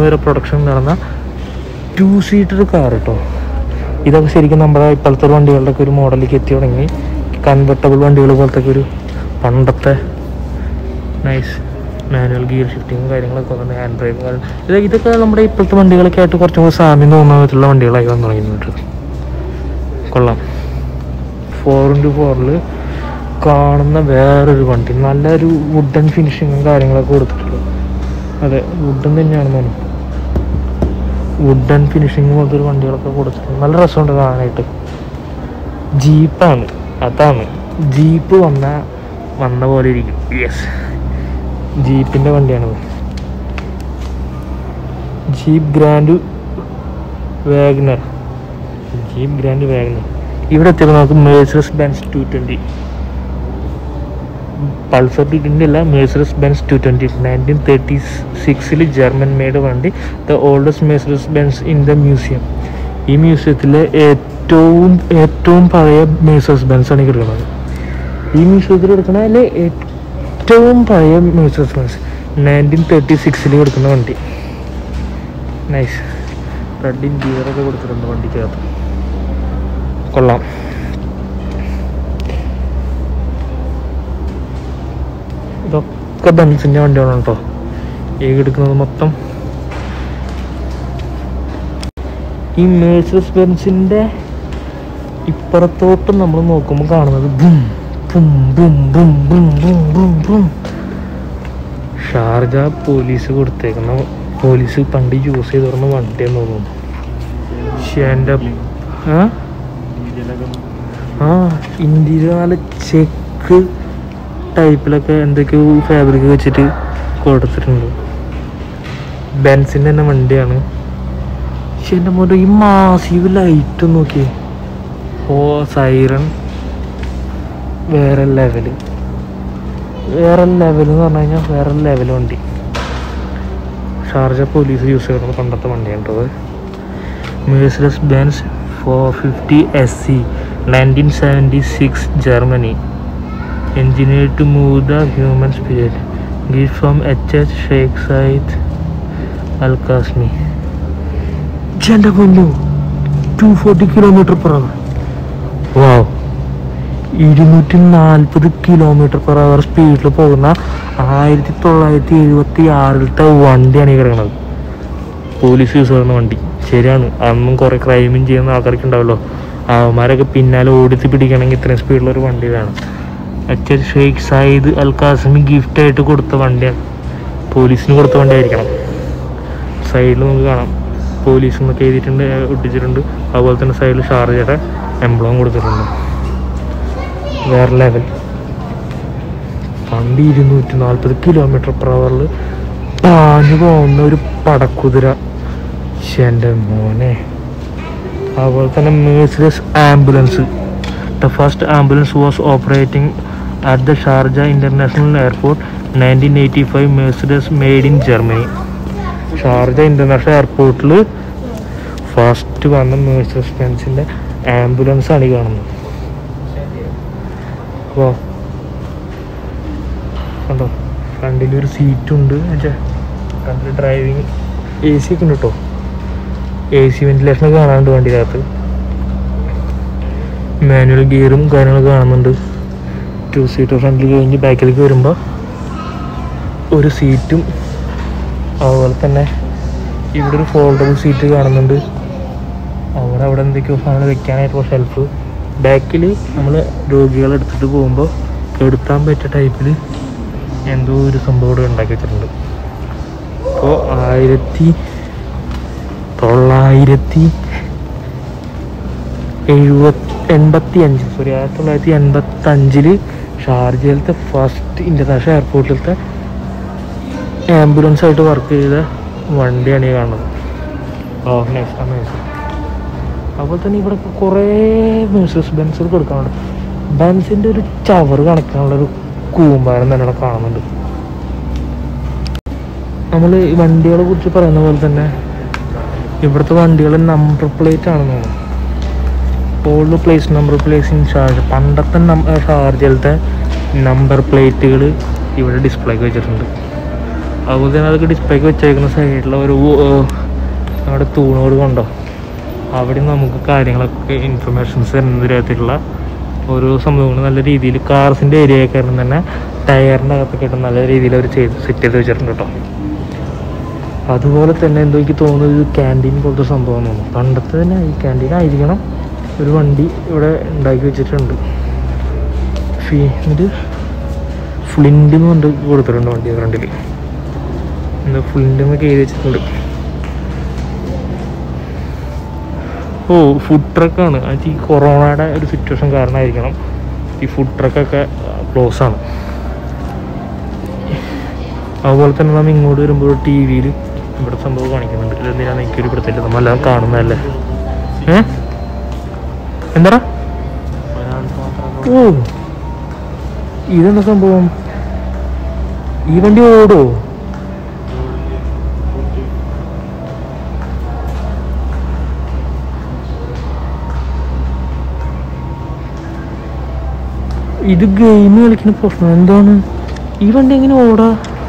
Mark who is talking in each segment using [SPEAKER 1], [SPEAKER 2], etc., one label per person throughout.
[SPEAKER 1] വരെ പ്രൊഡക്ഷൻ നടന്ന two seater car കേട്ടോ ഇതൊക്കെ ശരിക്കും നമ്മുടെ ഇപ്പോഴത്തെ ഒരു വണ്ടികളുടെ ഒക്കെ ഒരു മോഡലിലേക്ക് എത്തി തുടങ്ങി കൺവെർട്ടബിൾ വണ്ടികൾ പോലത്തെ ഒക്കെ ഒരു പണ്ടത്തെ നൈസ് മാനുവൽ ഗിയർ ഷിഫ്റ്റിങ്ങും കാര്യങ്ങളൊക്കെ വന്നിട്ട് ഹാൻഡ് ബ്രേക്കും ഇത് ഇതൊക്കെ നമ്മുടെ ഇപ്പോഴത്തെ വണ്ടികളൊക്കെ ആയിട്ട് കുറച്ചും കൂടി സാമ്യം തോന്നുന്ന വിധത്തിലുള്ള വണ്ടികളായി വന്നു തുടങ്ങിയിട്ടുണ്ട് കൊള്ളാം ഫോർ ഇൻറ്റു ഫോറിൽ കാണുന്ന വേറൊരു വണ്ടി നല്ലൊരു വുഡൻ ഫിനിഷിങ്ങും കാര്യങ്ങളൊക്കെ കൊടുത്തിട്ടുള്ളൂ അതെ വുഡൻ തന്നെയാണെന്ന് തോന്നുന്നു വുഡൻ ഫിനിഷിങ് പോലത്തെ ഒരു വണ്ടികളൊക്കെ കൊടുത്തിട്ടുണ്ട് നല്ല രസമുണ്ട് കാണാനായിട്ട് ജീപ്പാണ് അതാണ് ജീപ്പ് വന്ന വന്ന പോലെ ഇരിക്കും യെസ് ജീപ്പിൻ്റെ വണ്ടിയാണത് Jeep Grand Wagoneer Jeep Grand Wagoneer ഇവിടെ എത്തിയപ്പോൾ നമുക്ക് Mercedes Benz two twenty Pulsar two twenty അല്ല Mercedes Benz two twenty nineteen thirty സിക്സിൽ ജർമ്മൻ മെയ്ഡ് വണ്ടി the oldest Mercedes Benz in the museum ഈ മ്യൂസിയത്തിലെ ഏറ്റവും ഏറ്റവും പഴയ മേഴ്സറസ് ബെൻസ് ആണ് ഈ കിടക്കുന്നത് ഈ മ്യൂസിയത്തിൽ എടുക്കണ അതിൽ ഏറ്റവും പഴയ മേഴ്സറസ് ബെൻസ് നയൻറ്റീൻ തേർട്ടി സിക്സിൽ കൊടുക്കുന്ന വണ്ടി നൈസ് റെഡ് ഇൻറ്റീരിയറൊക്കെ കൊടുത്തിട്ടുണ്ട് വണ്ടിക്കകത്ത് കൊള്ളാം ഇതൊക്കെ ബെൻസിൻ്റെ വണ്ടിയാണ് കേട്ടോ ഈ എടുക്കുന്നത് മൊത്തം ഈ മേഴ്സസ് ബെൻസിൻ്റെ ഇപ്പുറത്തോട്ട് നമ്മൾ നോക്കുമ്പോൾ കാണുന്നത് ബും ബും ബും ബും ബും ബും ബും ബും ഷാർജ പോലീസ് കൊടുത്തേക്കുന്ന പോലീസ് പണ്ട് യൂസ് ചെയ്ത് വരുന്ന വണ്ടിയെന്ന് തോന്നുന്നു പക്ഷേ എൻ്റെ ആ ആ ഇന്ത്യയിൽ നല്ല ചെക്ക് ടൈപ്പിലൊക്കെ എന്തൊക്കെയോ ഫാബ്രിക് വെച്ചിട്ട് കൊടുത്തിട്ടുണ്ട് ബെൻസിൻ്റെ തന്നെ വണ്ടിയാണ് പക്ഷെ എൻ്റെ മോൻ്റെ ഈ മാസീവ് ലൈറ്റ് നോക്കിയേ ഓ സൈറൺ വേറെ ലെവല് വേറെ ലെവൽ എന്ന് പറഞ്ഞു കഴിഞ്ഞാൽ വേറെ ലെവൽ വണ്ടി ഷാർജ പോലീസ് യൂസ് ചെയ്യുന്നത് പണ്ടത്തെ വണ്ടിയാണ് കേട്ടോ Mercedes Benz four fifty S C nineteen seventy six Germany engineered to move the human spirit. Gift from H.H. Sheikh Said Al Qasmi. ജെൻ്റെ പൊന്നു two forty kilometre per hour wow ഇരുന്നൂറ്റി നാൽപ്പത് kilometre per അവർ സ്പീഡിൽ പോകുന്ന ആയിരത്തി തൊള്ളായിരത്തി എഴുപത്തി ആറിലത്തെ വണ്ടിയാണ് ഈ കിടക്കുന്നത് പോലീസ് യൂസ് ചെയ്യുന്ന വണ്ടി ശരിയാണ് അന്നും കുറേ ക്രൈമും ചെയ്യുന്ന ആൾക്കാർക്ക് ഉണ്ടാവല്ലോ അവന്മാരൊക്കെ പിന്നാലെ ഓടിച്ച് പിടിക്കണമെങ്കിൽ ഇത്രയും സ്പീഡിലൊരു വണ്ടി വേണം അച്ഛൻ ഷെയ്ഖ് സായിദ് അൽ കാസിമി ഗിഫ്റ്റായിട്ട് കൊടുത്ത വണ്ടിയാണ് പോലീസിന് കൊടുത്ത വണ്ടി ആയിരിക്കണം സൈഡിൽ നമുക്ക് കാണാം പോലീസ് എന്നൊക്കെ എഴുതിയിട്ടുണ്ട് ഏർ ഒട്ടിച്ചിട്ടുണ്ട് അതുപോലെ തന്നെ സൈഡിൽ ഷാർജയുടെ എംബ്ലം കൊടുത്തിട്ടുണ്ട് വേറെ ലെവൽ വണ്ടി ഇരുന്നൂറ്റി നാൽപ്പത് കിലോമീറ്റർ പെർ അവറിൽ പാഞ്ഞു പോകുന്ന ഒരു പടക്കുതിര ശ്ശെ, എൻ്റെ മോനെ അതുപോലെ തന്നെ Mercedes ambulance the first ambulance was operating at the Sharjah International Airport nineteen eighty five Mercedes made in Germany Sharjah International എയർപോർട്ടിൽ ഫസ്റ്റ് വന്ന മേഴ്സിഡസ് ബെൻസിൻ്റെ ആംബുലൻസ് ആണ് ഈ കാണുന്നത് അപ്പോൾ കണ്ടോ ഫ്രണ്ടിൽ ഒരു സീറ്റുണ്ട് ഫ്രണ്ടിൽ ഡ്രൈവിങ് എ സി ഒക്കെ ഉണ്ട് കേട്ടോ എ സി വെന്റിലേഷനൊക്കെ കാണാനുണ്ട് വണ്ടിക്കകത്ത് മാനുവൽ ഗിയറും കാര്യങ്ങളൊക്കെ കാണുന്നുണ്ട് ടു സീറ്റർ ഫ്രണ്ടിൽ കഴിഞ്ഞ് ബാക്കിലേക്ക് വരുമ്പോൾ ഒരു സീറ്റും അതുപോലെ തന്നെ ഇവിടെ ഒരു ഫോൾഡബിൾ സീറ്റ് കാണുന്നുണ്ട് അവിടെ അവിടെ എന്തൊക്കെയോ സാധനം വെക്കാനായിട്ടുള്ള ഷെൽഫ് ബാക്കിൽ നമ്മൾ രോഗികളെ എടുത്തിട്ട് പോകുമ്പോൾ എടുത്താൻ പറ്റിയ ടൈപ്പിൽ എന്തോ ഒരു സംഭവം ഇവിടെ ഉണ്ടാക്കി വെച്ചിട്ടുണ്ട് അപ്പോൾ ആയിരത്തി തൊള്ളായിരത്തി എഴുപത്തി എൺപത്തി അഞ്ച് സോറി ആയിരത്തി തൊള്ളായിരത്തി എൺപത്തി അഞ്ചില് ഷാർജയിലത്തെ ഫസ്റ്റ് ഇൻ്റർനാഷണൽ എയർപോർട്ടിലത്തെ ആംബുലൻസ് ആയിട്ട് വർക്ക് ചെയ്ത വണ്ടിയാണ് ഈ കാണുന്നത് ഓ നൈസ് അമേസിങ് അതുപോലെ തന്നെ ഇവിടെ കുറേ മേഴ്സസ് ബെൻസുകൾ കൊടുക്കാനുണ്ട് ബെൻസിൻ്റെ ഒരു ചവർ കണക്കാനുള്ള ഒരു കൂമ്പാരം തന്നെ ഇവിടെ കാണുന്നുണ്ട് നമ്മൾ ഈ വണ്ടികളെ കുറിച്ച് പറയുന്ന പോലെ തന്നെ ഇവിടുത്തെ വണ്ടികൾ നമ്പർ പ്ലേറ്റ് ആണെന്ന് തോന്നുന്നു old place number place in Sharjah പണ്ടത്തെ ഷാർജയിലത്തെ നമ്പർ പ്ലേറ്റുകൾ ഇവിടെ ഡിസ്പ്ലേക്ക് വെച്ചിട്ടുണ്ട് അതുപോലെ തന്നെ അതൊക്കെ ഡിസ്പ്ലേക്ക് വെച്ചേക്കുന്ന സൈഡിലുള്ള ഒരു ഏർ, നമ്മുടെ തൂണോട് കൊണ്ടോ അവിടെ നമുക്ക് കാര്യങ്ങളൊക്കെ ഇൻഫർമേഷൻസ് തരുന്ന തരത്തിലുള്ള ഓരോ സംഭവങ്ങൾ നല്ല രീതിയിൽ കാർസിൻ്റെ ഏരിയ കാരണം തന്നെ ടയറിൻ്റെ അകത്തൊക്കെ ആയിട്ട് നല്ല രീതിയിൽ അവർ ചെയ്ത് സെറ്റ് ചെയ്ത് വെച്ചിട്ടുണ്ട് കേട്ടോ അതുപോലെ തന്നെ എന്തോ എനിക്ക് തോന്നുന്നത് ഇത് ക്യാൻറ്റീൻ പോലത്തെ സംഭവം തോന്നുന്നു പണ്ടത്തെ തന്നെ ഈ ക്യാൻറ്റീൻ ആയിരിക്കണം ഒരു വണ്ടി ഇവിടെ ഉണ്ടാക്കി വെച്ചിട്ടുണ്ട് ഫീ എന്നിട്ട് ഫ്ലിൻ്റ് എന്ന് കൊണ്ട് കൊടുത്തിട്ടുണ്ട് വണ്ടി ഫ്രണ്ടിൽ എന്താ ഫ്ലിൻ്റ് എന്നൊക്കെ എഴുതി വെച്ചിട്ടുണ്ട് ഓ ഫുഡ് ട്രക്കാണ് അത് ഈ കൊറോണയുടെ ഒരു സിറ്റുവേഷൻ കാരണമായിരിക്കണം ഈ ഫുഡ് ട്രക്കൊക്കെ ക്ലോസ് ആണ് അതുപോലെ തന്നെ നമ്മൾ ഇങ്ങോട്ട് വരുമ്പോൾ ടി വിയിൽ ഇവിടെ സംഭവം കാണിക്കുന്നുണ്ട് ഇതെന്തിനാണ് എനിക്കൊരു പ്രത്യേകത നമ്മളെല്ലാം കാണുന്നതല്ലേ ഏ എന്താ ഓ ഇതെന്താ സംഭവം ഈ വണ്ടി ഓടോ ഇത് ഗെയിം കളിക്കുന്ന പ്രശ്നം എന്താണ് ഈ വണ്ടി എങ്ങനെ ഓടാ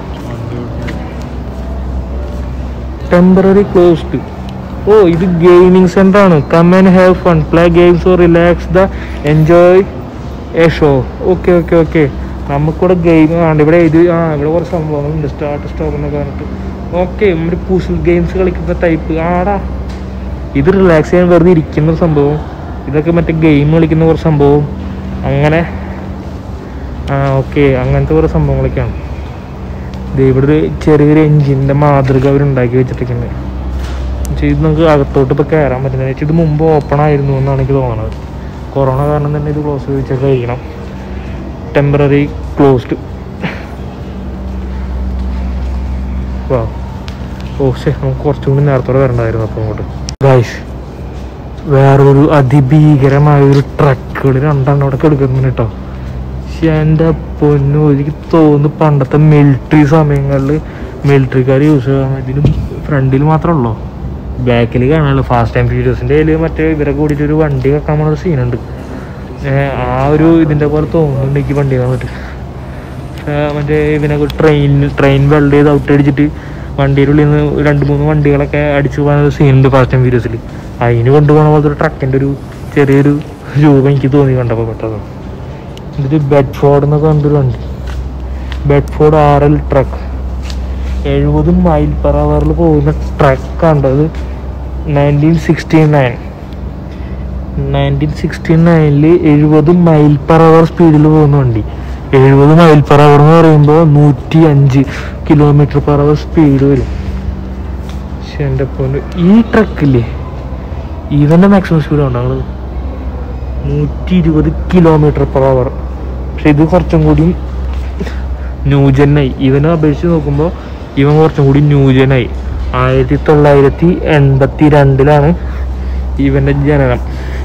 [SPEAKER 1] ടെമ്പററി ക്ലോസ്ഡ് ഓ ഇത് ഗെയിമിംഗ് സെന്റർ ആണ് come and have fun play games or relax the enjoy a show okay okay okay നമുക്കിവിടെ ഗെയിം ആണ് ഇവിടെ ഇത് ആ ഇവിടെ കുറച്ച് സംഭവങ്ങളുണ്ട് സ്റ്റാർട്ട് സ്റ്റോപ്പ് എന്നൊക്കെ പറഞ്ഞിട്ട് ഓക്കെ നമ്മുടെ പുസിൽ ഗെയിംസ് കളിക്കുന്ന ടൈപ്പ് ആടാ ഇത് റിലാക്സ് ചെയ്യാൻ വെറുതെ ഇരിക്കുന്ന ഒരു സംഭവം ഇതൊക്കെ മറ്റേ ഗെയിം കളിക്കുന്ന കുറച്ച് സംഭവം അങ്ങനെ ആ ഓക്കെ അങ്ങനത്തെ കുറേ സംഭവങ്ങളൊക്കെയാണ് ദേ ഇവിടെ ഒരു ചെറിയൊരു എഞ്ചിൻ്റെ മാതൃക അവർ ഉണ്ടാക്കി വെച്ചിട്ടിരിക്കുന്നത് പക്ഷേ ഇത് നമുക്ക് അകത്തോട്ട് ഇപ്പോൾ കയറാൻ പറ്റുന്നില്ല പക്ഷേ ഇത് മുമ്പ് ഓപ്പൺ ആയിരുന്നു എന്നാണ് എനിക്ക് തോന്നുന്നത് കൊറോണ കാരണം തന്നെ ഇത് ക്ലോസ് വെച്ചൊക്കെ കഴിക്കണം ടെമ്പററി ക്ലോസ്ഡ് വാ ഓ ശേ നമുക്ക് കുറച്ചും കൂടി നേരത്തോടെ വരണ്ടായിരുന്നു അപ്പോൾ അങ്ങോട്ട് ഗായ്സ് വേറൊരു അതിഭീകരമായ ഒരു ട്രക്കുകൾ രണ്ടെണ്ണം അവിടെ കിടക്കുന്നുണ്ട് കേട്ടോ പക്ഷെ എൻ്റെ പൊന്നു എനിക്ക് തോന്നുന്നു പണ്ടത്തെ മിലിറ്ററി സമയങ്ങളിൽ മിലിറ്ററിക്കാർ യൂസ് ചെയ്യാൻ ഇതിന് ഫ്രണ്ടിൽ മാത്രമല്ലോ ബാക്കിൽ കാണാനുള്ളൂ ഫാസ്റ്റ് ആൻഡ് ഫ്യൂരിയസിൻ്റെ കയ്യിൽ മറ്റേ ഇവരെ കൂടിയിട്ട് ഒരു വണ്ടി വെക്കാൻ പോണ സീനുണ്ട് ആ ഒരു ഇതിൻ്റെ പോലെ തോന്നുന്നുണ്ട് എനിക്ക് വണ്ടി കാണാൻ മറ്റേ ഇവനെ ട്രെയിൻ ട്രെയിൻ വെൽഡ് ചെയ്ത് ഔട്ട് അടിച്ചിട്ട് വണ്ടിയുടെ ഉള്ളിൽ നിന്ന് രണ്ട് മൂന്ന് വണ്ടികളൊക്കെ അടിച്ചു പോകാൻ സീനുണ്ട് ഫാസ്റ്റ് ആൻഡ് ഫ്യൂരിയസിൽ അതിന് കൊണ്ടുപോകണ പോലത്തെ ഒരു ട്രക്കിൻ്റെ ഒരു ചെറിയൊരു രൂപം എനിക്ക് തോന്നി കണ്ടപ്പോൾ പെട്ടത് എന്നിട്ട് ബെഡ്ഫോർഡ് എന്നൊക്കെ കണ്ടൊരു വണ്ടി ബെഡ്ഫോർഡ് ആർ എൽ ട്രക്ക് എഴുപത് മൈൽ പെർ അവറിൽ പോകുന്ന ട്രക്കാണ് അത് nineteen sixty nine nineteen sixty നയനിൽ എഴുപത് മൈൽ പെർ അവർ സ്പീഡിൽ പോകുന്ന വണ്ടി എഴുപത് മൈൽ പെർ അവർ എന്ന് പറയുമ്പോൾ നൂറ്റി അഞ്ച് കിലോമീറ്റർ പെർ അവർ സ്പീഡ് വരും പക്ഷെ എൻ്റെ പോലെ ഈ ട്രക്കില്ലേ ഇവൻ്റെ മാക്സിമം സ്പീഡ് ഉണ്ടാകുന്നത് നൂറ്റി ഇരുപത് കിലോമീറ്റർ പെർ അവർ പക്ഷെ ഇത് കുറച്ചും കൂടി ന്യൂജനായി ഇവനെ അപേക്ഷിച്ച് നോക്കുമ്പോൾ ഇവൻ കുറച്ചും കൂടി ന്യൂജനായി ആയിരത്തി തൊള്ളായിരത്തി എൺപത്തി രണ്ടിലാണ് ഇവൻ്റെ ജനനം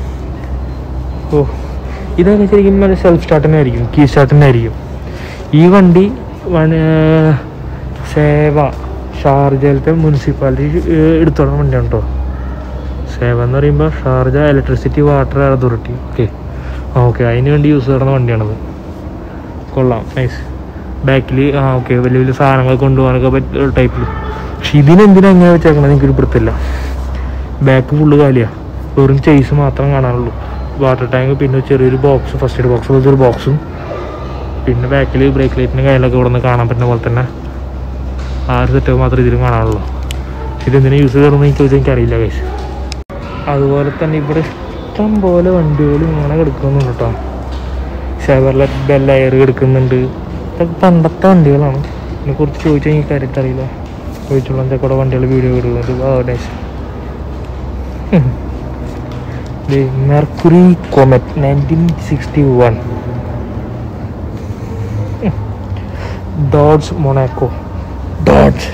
[SPEAKER 1] ഓ ഇതൊക്കെ ശരിക്കും നല്ല സെൽഫ് സ്റ്റാർട്ട് തന്നെ ആയിരിക്കും കീ സ്റ്റാർട്ട് തന്നെ ആയിരിക്കും ഈ വണ്ടി വന- ഏർ സേവ ഷാർജയിലത്തെ മുനിസിപ്പാലിറ്റി എടുത്തോളുന്ന വണ്ടിയാണ് കേട്ടോ സേവ എന്ന് പറയുമ്പോൾ Sharjah electricity water authority okay ആ ഓക്കെ അതിന് വേണ്ടി യൂസ് ചെയ്യുന്ന വണ്ടിയാണത് കൊള്ളാം നൈസ് ബാക്കിൽ ആ ഓക്കെ വലിയ വലിയ സാധനങ്ങൾ കൊണ്ടുപോകാനൊക്കെ പറ്റിയ ടൈപ്പിൽ പക്ഷെ ഇതിനെന്തിനാ എങ്ങനെ വെച്ചേക്കണത് എനിക്കൊരു പിടുത്തില്ല ബാക്ക് ഫുള്ള് കാലിയാണ് വെറും ചേസ് മാത്രം കാണാനുള്ളൂ വാട്ടർ ടാങ്ക് പിന്നെ ചെറിയൊരു ബോക്സ് ഫസ്റ്റ് എയ്ഡ് ബോക്സ് പോലത്തെ ഒരു ബോക്സും പിന്നെ ബാക്കിൽ ബ്രേക്ക് ലൈറ്റിൻ്റെ കയ്യിലൊക്കെ ഇവിടെ നിന്ന് കാണാൻ പറ്റുന്ന പോലെ തന്നെ ആ ഒരു സെറ്റപ്പ് മാത്രമേ ഇതിലും കാണാനുള്ളൂ ഇതെന്തിനാ യൂസ് ചെയ്യണമെന്ന് എനിക്ക് ചോദിച്ചാൽ എനിക്കറിയില്ല കൈസ് അതുപോലെ തന്നെ ഇവിടെ ഇഷ്ടം പോലെ വണ്ടികൾ ഇങ്ങനെ കിടക്കുന്നുണ്ട് കേട്ടോ ഷെവർലെറ്റ് ബെൽ എയർ കിടക്കുന്നുണ്ട് ഇതൊക്കെ പണ്ടത്തെ വണ്ടികളാണ് ഇതിനെ കുറിച്ച് ചോദിച്ചാൽ എനിക്ക് കാര്യമായിട്ട് അറിയില്ല ചോദിച്ചോളാം ചെക്കോടെ വണ്ടികൾ വീഡിയോ കിടക്കുന്നത് ആ nice Mercury Comet nineteen sixty one Dodge Monaco Dodge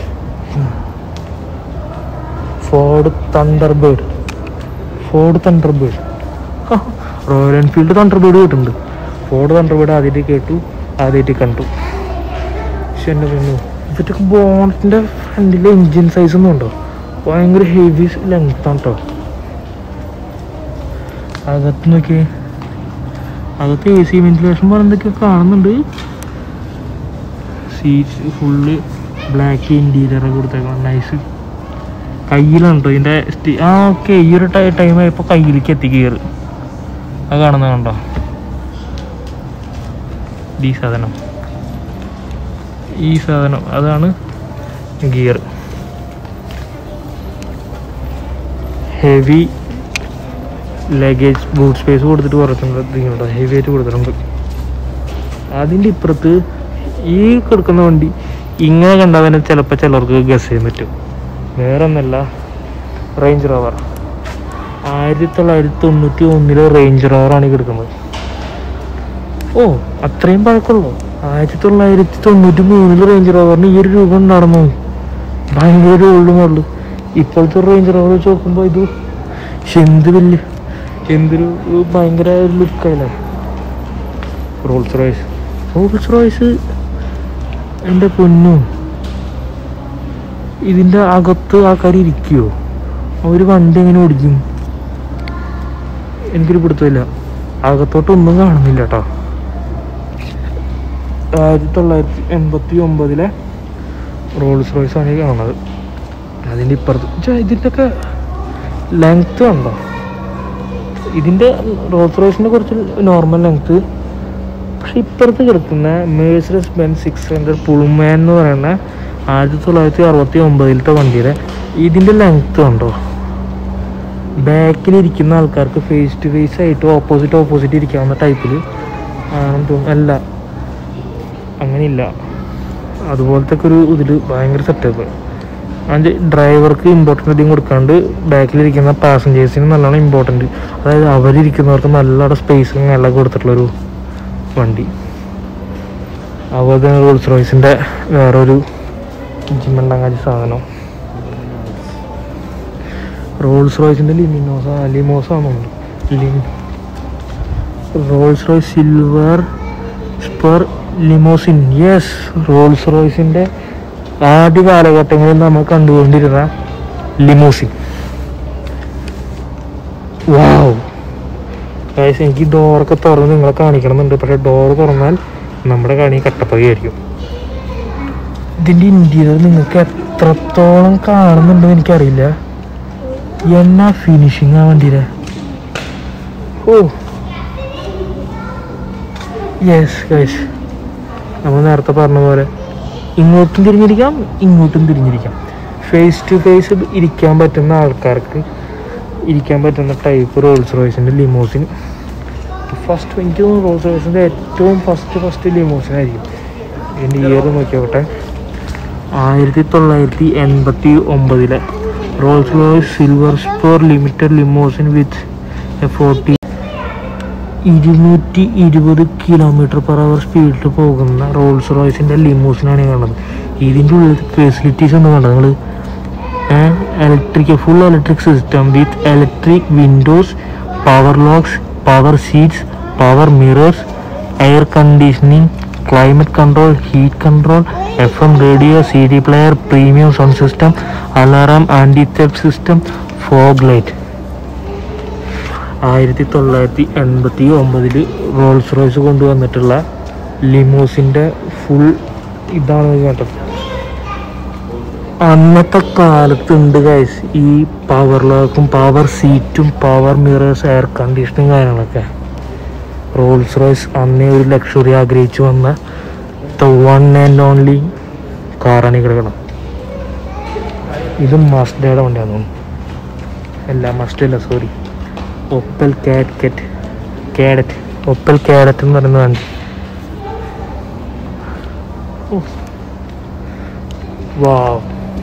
[SPEAKER 1] Ford Thunderbird Ford Thunderbird Royal Enfield Thunderbird കേട്ടിട്ടുണ്ട് ഫോർഡ് തണ്ടർബേർഡ് ആദ്യമായിട്ട് കേട്ടു ആദ്യമായിട്ട് കണ്ടു പക്ഷെ എൻ്റെ പൊന്നു ഇവറ്റൊക്കെ ബോണറ്റിൻ്റെ ഫ്രണ്ടിലെ എൻജിൻ സൈസ് ഒന്നും ഉണ്ടോ ഭയങ്കര ഹെവി ലെങ്ത് ആണ് കേട്ടോ അകത്ത് നോക്കിയേ അകത്ത് എ സി വെന്റിലേഷൻ പോലെ എന്തൊക്കെയോ കാണുന്നുണ്ട് സീറ്റ് ഫുള്ള് ബ്ലാക്ക് ഇൻറ്റീരിയർ കൊടുത്തേക്കണം നൈസ് കയ്യിലാണ് കേട്ടോ ഇതിൻ്റെ സ്റ്റി- ആ ഓക്കെ ഈ ഒരു ടൈം ആയപ്പോൾ കയ്യിലേക്ക് എത്തി ഗിയർ അത് കാണുന്നത് കണ്ടോ ഈ സാധനം ഈ സാധനം അതാണ് gear heavy luggage boot space കൊടുത്തിട്ട് കുറച്ചുണ്ട് കേട്ടോ ഹെവി ആയിട്ട് കൊടുത്തിട്ടുണ്ട് അതിൻ്റെ ഇപ്പുറത്ത് ഈ കിടക്കുന്ന വണ്ടി ഇങ്ങനെ കണ്ടാൽ തന്നെ ചിലപ്പോൾ ചിലർക്ക് ഗസ് ചെയ്യാൻ പറ്റും വേറെ ഒന്നല്ല റേഞ്ച് റോവർ ആയിരത്തി തൊള്ളായിരത്തി തൊണ്ണൂറ്റി ഒന്നിലെ റേഞ്ച് റോവറാണ് ഈ കിടക്കുന്നത് ഓ അത്രയും പഴക്കമുള്ളൂ ആയിരത്തി തൊള്ളായിരത്തി തൊണ്ണൂറ്റി മൂന്നില് റേഞ്ച് റോവറിന് ഈ ഒരു രൂപ ഉണ്ടായിരുന്നു ഭയങ്കര ഉള്ളു മുള്ളു ഇപ്പോഴത്തെ റേഞ്ച് റോവർ വെച്ച് നോക്കുമ്പോൾ ഇത് ശ്ശെ, എന്ത് വലിയ എന്തൊരു ഭയങ്കര ലുക്കല്ലേ റോൾസ് റോയ്സ് റോൾസ് റോയ്സ് എൻ്റെ പൊന്നു ഇതിൻ്റെ അകത്ത് ആൾക്കാർ ഇരിക്കുമോ അവർ വണ്ടി എങ്ങനെ ഓടിക്കും എനിക്കൊരു പിടുത്തമില്ല അകത്തോട്ടൊന്നും കാണുന്നില്ല കേട്ടോ ആയിരത്തി തൊള്ളായിരത്തി എൺപത്തി ഒമ്പതിലെ റോൾസ് റോയ്സ് ആണ് ഈ കാണുന്നത് അതിൻ്റെ ഇപ്പുറത്ത് ഛെ, ഇതിൻ്റെയൊക്കെ ലെങ്ത് ഉണ്ടോ ഇതിൻ്റെ റോൾസ് റോയ്സിൻ്റെ കുറച്ച് നോർമൽ ലെങ്ത് പക്ഷെ ഇപ്പുറത്ത് കിടക്കുന്ന Mercedes Benz six hundred Pullman എന്ന് പറയുന്ന ആയിരത്തി തൊള്ളായിരത്തി അറുപത്തി ഒമ്പതിലത്തെ വണ്ടിയുടെ ഇതിൻ്റെ ലെങ്ത് ഉണ്ടോ ബാക്കിലിരിക്കുന്ന ആൾക്കാർക്ക് ഫേസ് ടു ഫേസ് ആയിട്ട് ഓപ്പോസിറ്റ് ഓപ്പോസിറ്റ് ഇരിക്കാവുന്ന ടൈപ്പിൽ ആണെന്ന് തോന്നുന്നു അല്ല അങ്ങനെയില്ല അതുപോലത്തെ ഒക്കെ ഒരു ഇതിൽ ഭയങ്കര സെറ്റപ്പ് അത് ഡ്രൈവർക്ക് ഇമ്പോർട്ടൻ്റ് അധികം കൊടുക്കാണ്ട് ബാക്കിലിരിക്കുന്ന പാസഞ്ചേഴ്സിന് നല്ലോണം ഇമ്പോർട്ടൻ്റ് അതായത് അവരിയ്ക്കുന്നവർക്ക് നല്ലോണം സ്പേസും എല്ലാം കൊടുത്തിട്ടുള്ളൊരു വണ്ടി അതുപോലെ തന്നെ റോൾസ് റോയ്സിൻ്റെ വേറൊരു ജിമ്മണ്ടങ്ങാജി സാധനം റോൾസ് റോയ്സിൻ്റെ ലിമിനോസ ലിമോസ ആണെന്നുണ്ട് ലിം Rolls Royce Silver Spur limousine yes Rolls റോയ്സിൻ്റെ ആദ്യ കാലഘട്ടങ്ങളിൽ നമ്മൾ കണ്ടുകൊണ്ടിരുന്ന ലിമോസിൻ വാവ് ഗൈസ് എനിക്ക് ഡോറൊക്കെ തുറന്ന് നിങ്ങളെ കാണിക്കണമെന്നുണ്ട് പക്ഷേ ഡോർ തുറന്നാൽ നമ്മുടെ കണി കട്ടപ്പകയായിരിക്കും ഇതിൻ്റെ ഇൻറ്റീരിയർ നിങ്ങൾക്ക് എത്രത്തോളം കാണുന്നുണ്ടെന്ന് എനിക്കറിയില്ല എന്നാ ഫിനിഷിങ് ആ വണ്ടിയുടെ ഓ യെസ് ഗൈസ് നമ്മൾ നേരത്തെ പറഞ്ഞ പോലെ ഇങ്ങോട്ടും തിരിഞ്ഞിരിക്കാം ഇങ്ങോട്ടും തിരിഞ്ഞിരിക്കാം ഫേസ് ടു ഫേസ് ഇരിക്കാൻ പറ്റുന്ന ആൾക്കാർക്ക് ഇരിക്കാൻ പറ്റുന്ന ടൈപ്പ് റോൾസ് റോയ്സിൻ്റെ ലിമോസിൻ ഫസ്റ്റ് എനിക്ക് തോന്നുന്നു റോൾസ് റോയ്സിൻ്റെ ഏറ്റവും ഫസ്റ്റ് ഫസ്റ്റ് ലിമോസിൻ ആയിരിക്കും ഇതിൻ്റെ ഇയർ നോക്കിയോട്ടെ ആയിരത്തി തൊള്ളായിരത്തി എൺപത്തി ഒമ്പതിലെ Rolls Royce Silver Spur limited limousine with a forty ഇരുന്നൂറ്റി ഇരുപത് കിലോമീറ്റർ പെർ അവർ സ്പീഡിൽ പോകുന്ന റോൾസ് റോയ്സിൻ്റെ ലിമോസിനാണ് ഈ കാണുന്നത് ഇതിൻ്റെ ഉള്ളിൽ ഫെസിലിറ്റീസ് ഒന്ന് കണ്ടത് നിങ്ങൾ electric full electric system with electric windows power locks power seats power mirrors air conditioning climate control heat control F M radio C D player premium sound system alarm anti theft system fog light ആയിരത്തി തൊള്ളായിരത്തി എൺപത്തി ഒമ്പതിൽ Rolls Royce കൊണ്ടുവന്നിട്ടുള്ള ലിമോസിൻ്റെ full ഇതാണ് കേട്ടത് അന്നത്തെ കാലത്ത് ഉണ്ട് ഗൈസ് ഈ പവർ ലോക്കും പവർ സീറ്റും പവർ മിറേഴ്സ് എയർ കണ്ടീഷനും കാര്യങ്ങളൊക്കെ റോൾസ് റോയ്സ് അന്നേ ഒരു ലക്ഷറി ആഗ്രഹിച്ചു വന്ന ദ വൺ ആൻഡ് ഓൺലി കാറാണ് ഈ കിടക്കണം ഇത് മസ്റ്റയുടെ വണ്ടിയാണെന്ന് തോന്നുന്നു അല്ല മസ്റ്റ് അല്ല sorry Opel Kadett Kadett Opel Kadett എന്ന് പറയുന്ന വണ്ടി വാവ്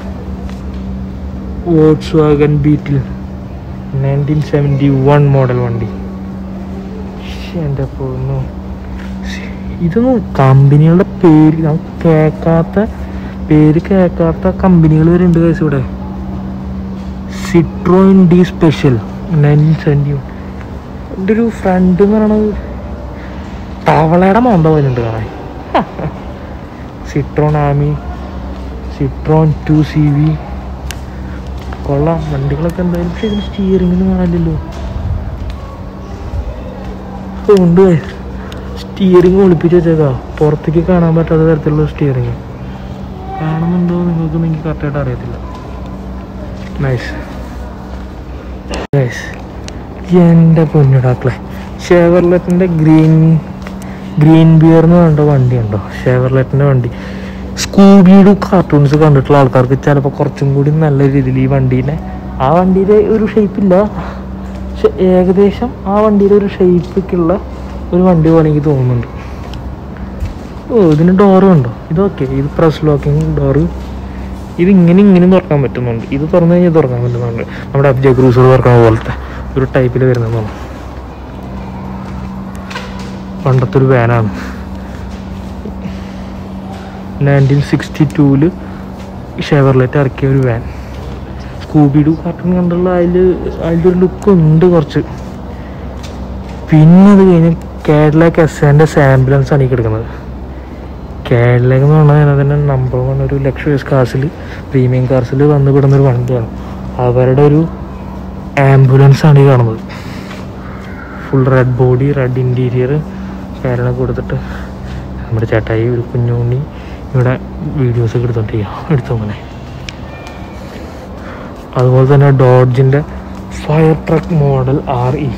[SPEAKER 1] വോട്സ് വാഗൻ Beetle nineteen seventy one model വണ്ടി ശ്ശെ, എൻ്റെ പൊന്നു ശ്ശെ, ഇതൊന്നും കമ്പനികളുടെ പേര് ഞാൻ കേൾക്കാത്ത പേര് കേൾക്കാത്ത കമ്പനികൾ വരെ ഉണ്ട് കേസ് ഇവിടെ Citroen D special nineteen seventy one എൻ്റെ ഒരു ഫ്രണ്ട് എന്ന് പറയണത് തവളയുടെ മോന്ത പോലുണ്ട് കാണാൻ Citroen Ami Citroen two C V കൊള്ളാം വണ്ടികളൊക്കെ എന്തായാലും പക്ഷെ ഇതിന് സ്റ്റിയറിംഗിന് കാണില്ലല്ലോ ഉണ്ട് സ്റ്റിയറിംഗ് ഒളിപ്പിച്ച് വെച്ചേക്കാ പുറത്തേക്ക് കാണാൻ പറ്റാത്ത തരത്തിലുള്ള സ്റ്റിയറിംഗ് കാണുന്നുണ്ടോ നിങ്ങൾക്ക് എനിക്ക് കറക്റ്റായിട്ട് അറിയത്തില്ല നൈസ് നൈസ് എൻ്റെ പൊന്നിടാക്കളെ ഷേവർലെറ്റിൻ്റെ ഗ്രീൻ ഗ്രീൻ ബിയർ എന്ന് പറഞ്ഞ വണ്ടി ഉണ്ടോ ഷേവർലെറ്റിൻ്റെ വണ്ടി സ്കൂബിയുടെ കാർട്ടൂൺസ് കണ്ടിട്ടുള്ള ആൾക്കാർക്ക് ചിലപ്പോൾ കുറച്ചും കൂടി നല്ല രീതിയിൽ ഈ വണ്ടീനെ ആ വണ്ടിയുടെ ഒരു ഷേപ്പില്ല പക്ഷെ ഏകദേശം ആ വണ്ടിയുടെ ഒരു ഷേപ്പൊക്കെയുള്ള ഒരു വണ്ടി പോലെ എനിക്ക് തോന്നുന്നുണ്ട് ഓ ഇതിന് ഡോറ് ഉണ്ടോ ഇതൊക്കെ ഇത് പ്രസ് ലോക്കിംഗ് ഡോറ് ഇത് ഇങ്ങനെ ഇങ്ങനെ തുറക്കാൻ പറ്റുന്നുണ്ട് ഇത് തുറന്നു കഴിഞ്ഞാൽ തുറക്കാൻ പറ്റുന്നുണ്ട് നമ്മുടെ അബ്ജ ക്രൂസർ തുറക്കുന്ന പോലത്തെ ഒരു ടൈപ്പിൽ വരുന്നതാണ് പണ്ടത്തെ ഒരു വാനാണ് നയൻറ്റീൻ സിക്സ്റ്റി ടൂവിൽ ഷെവർലെറ്റ് ഇറക്കിയ ഒരു വാൻ സ്കൂബിഡു കാർട്ടൂൺ കണ്ടുള്ള അതിൽ അതിൻ്റെ ഒരു ലുക്ക് ഉണ്ട് കുറച്ച് പിന്നെ അത് കഴിഞ്ഞ് കേരളക്ക് എസ് എൻ്റെ സാമ്പിളൻസ് ആണ് ഈ കിടക്കുന്നത് കേരളക്ക് എന്ന് പറഞ്ഞാൽ അതിൻ്റെ നമ്പർ വൺ ഒരു ലക്ഷറീസ് കാർസിൽ പ്രീമിയം കാർസിൽ വന്ന് വിടുന്ന ഒരു വണ്ടിയാണ് അവരുടെ ഒരു ആംബുലൻസ് ആണ് ഈ കാണുന്നത് full red body red interior Kerala കൊടുത്തിട്ട് നമ്മുടെ ചേട്ടായി ഒരു കുഞ്ഞുണ്ണി ഇവിടെ വീഡിയോസ് ഒക്കെ എടുത്തോണ്ടിരിക്കുക എടുത്തു അങ്ങനെ അതുപോലെ തന്നെ ഡോഡ്ജിൻ്റെ fire truck model R E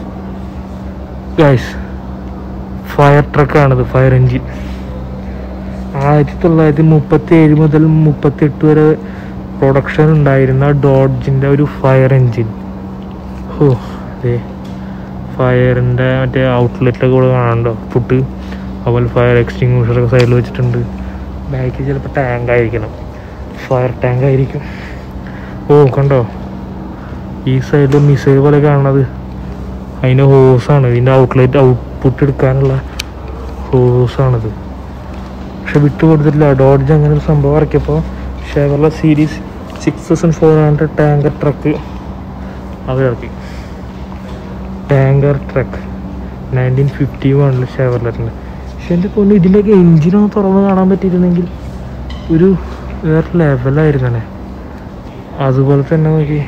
[SPEAKER 1] guys fire ട്രക്കാണിത് ഫയർ എൻജിൻ ആയിരത്തി തൊള്ളായിരത്തി മുപ്പത്തി ഏഴ് മുതൽ മുപ്പത്തി എട്ട് വരെ പ്രൊഡക്ഷൻ ഉണ്ടായിരുന്ന ഡോഡ്ജിൻ്റെ ഒരു ഫയർ എൻജിൻ ഓ അതെ ഫയറിൻ്റെ മറ്റേ ഔട്ട്ലെറ്റൊക്കെ കൂടെ കാണാനുണ്ടോ ഫുഡ് അതുപോലെ ഫയർ എക്സ്റ്റിങ്ഷറൊക്കെ സൈഡിൽ വെച്ചിട്ടുണ്ട് ബാക്കിൽ ചിലപ്പോൾ ടാങ്ക് ആയിരിക്കണം ഫയർ ടാങ്ക് ആയിരിക്കും ഓ കണ്ടോ ഈ സൈഡിൽ മിസൈൽ പോലെ കാണുന്നത് അതിൻ്റെ ഹോസാണ് ഇതിൻ്റെ ഔട്ട്ലെറ്റ് ഔട്ട്പുട്ട് എടുക്കാനുള്ള ഹോസാണിത് പക്ഷെ വിട്ടു കൊടുത്തിട്ടില്ല ഡോഡ്ജ് അങ്ങനെ ഒരു സംഭവം ഇറക്കിയപ്പോൾ Chevrolet series six thousand four hundred tanker truck അവരിറക്കി ടാങ്കർ ട്രക്ക് നയൻറ്റീൻ ഫിഫ്റ്റി വണ്ണിൽ ഷെവർലെറ്റിൻ്റെ പക്ഷെ എൻ്റെ പൊന്നു ഇതിൻ്റെയൊക്കെ എഞ്ചിനൊന്ന് തുറന്ന് കാണാൻ പറ്റിയിരുന്നെങ്കിൽ ഒരു വേറെ ലെവലായിരുന്നേ അതുപോലെ തന്നെ നോക്കി